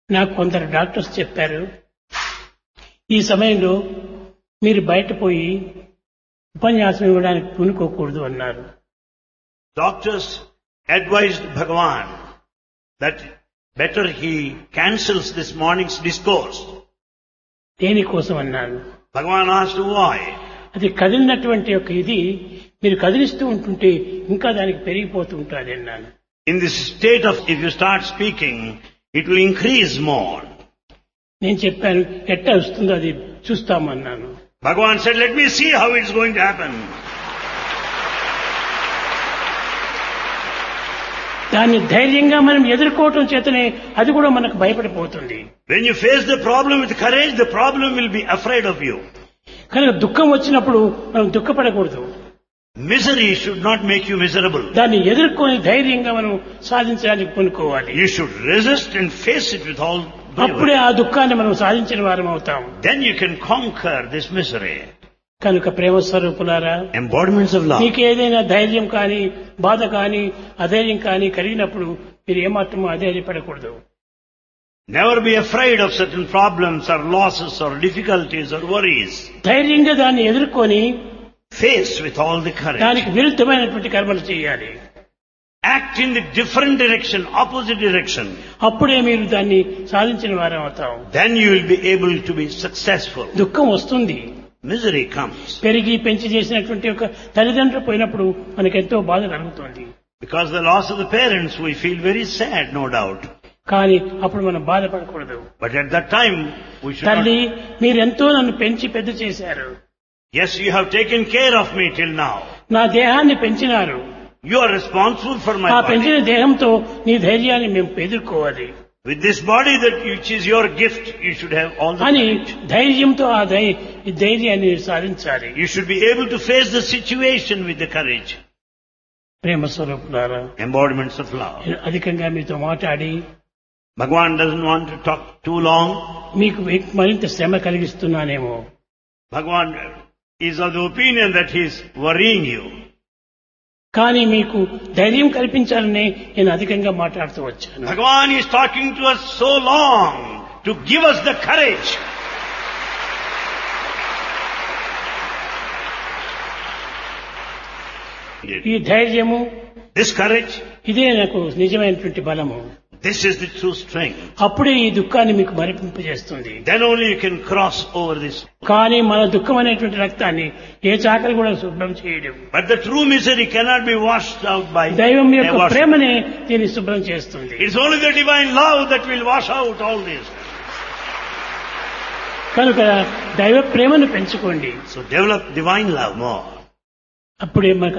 నాకు కొందరు డాక్టర్స్ చెప్పారు ఈ సమయంలో మీరు బయట పోయి ఉపన్యాసం ఇవ్వడానికి పూనుకోకూడదు అన్నారు Doctors advised Bhagavan that better he cancels this morning's discourse. దేనికోసం అన్నాను Bhagavan asked why. అది కదిలినటువంటి యొక్క ఇది మీరు కదిలిస్తూ ఉంటుంటే ఇంకా దానికి పెరిగిపోతూ ఉంటుంది అన్నాను In this state of, if you start speaking, it will increase more. నేను చెప్పాను ఎట్ట వస్తుందో అది చూస్తామన్నాను Bhagavan said, let me see how it's going to happen. దాన్ని ధైర్యంగా మనం ఎదుర్కోవటం చేతనే అది కూడా మనకు భయపడిపోతుంది When you face the problem with courage, the problem will be afraid of you. కనుక దుఃఖం వచ్చినప్పుడు మనం దుఃఖపడకూడదు Misery should not make you miserable. దాన్ని ఎదుర్కొని ధైర్యంగా మనం సాధించడానికి పూనుకోవాలి You should resist and face it with all అప్పుడే bravery. ఆ దుఃఖాన్ని మనం సాధించిన వారం అవుతాం Then you can conquer this misery. కనుక ప్రేమ స్వరూపులారా Embodiments of love. మీకు ఏదైనా ధైర్యం కానీ బాధ కానీ అధైర్యం కానీ కలిగినప్పుడు మీరు ఏమాత్రమూ అధైర్యపడకూడదు Never be afraid of certain problems or losses or difficulties or worries. ధైర్యంగా దాన్ని ఎదుర్కొని Face with all the courage. దానికి విరుద్ధమైనటువంటి కర్మలు చేయాలి Act in the different direction, opposite direction. అప్పుడే మీరు దాన్ని సాధించిన వారం అవుతాం Then you will be able to be successful. దుఃఖం వస్తుంది Misery comes. పెరిగి పెంచి చేసినటువంటి ఒక తల్లిదండ్రులు పోయినప్పుడు మనకెంతో బాధ కలుగుతుంది Because the loss of the parents, we feel very sad, no doubt. కానీ అప్పుడు మనం బాధపడకూడదు But at that time, we should తల్లి not... మీరెంతో నన్ను పెంచి పెద్ద చేశారు Yes, you have taken care of me till now. నా దేహాన్ని పెంచినారు You are responsible for my ఆ body. పెంచిన దేహంతో నీ ధైర్యాన్ని మేము ఎదుర్కోవాలి With this body that which is your gift, you should have all the అని courage. ధైర్యంతో ఆ ధై- ఈ ధైర్యాన్ని సాధించాలి You should be able to face the situation with the courage. ప్రేమ స్వరూపులారా Embodiments of love. నేను అధికంగా మీతో మాట్లాడి Bhagwan doesn't want to talk too long. మీకు మరింత శ్రమ కలిగిస్తున్నానేమో Bhagwan is of the opinion that he is worrying you. కానీ మీకు ధైర్యం కల్పించాలని నేను అధికంగా మాట్లాడుతూ వచ్చాను Bhagwan is talking to us so long to give us the courage. ఈ ధైర్యము This courage, ఇదే నాకు నిజమైనటువంటి బలము this is the true strength. అప్పుడే ఈ దుఃఖాన్ని మీకు మరిపింపజేస్తుంది Then only you can cross over this. కానీ మన దుఃఖం అనేటువంటి రక్తాన్ని ఏ చాకలి కూడా శుభ్రం చేయడం But the true misery cannot be washed out by దైవం యొక్క a wash. ప్రేమనే దీన్ని శుభ్రం చేస్తుంది It's only the divine love that will wash out all this. కనుక దైవ ప్రేమను పెంచుకోండి So develop divine love more. అప్పుడే మనకు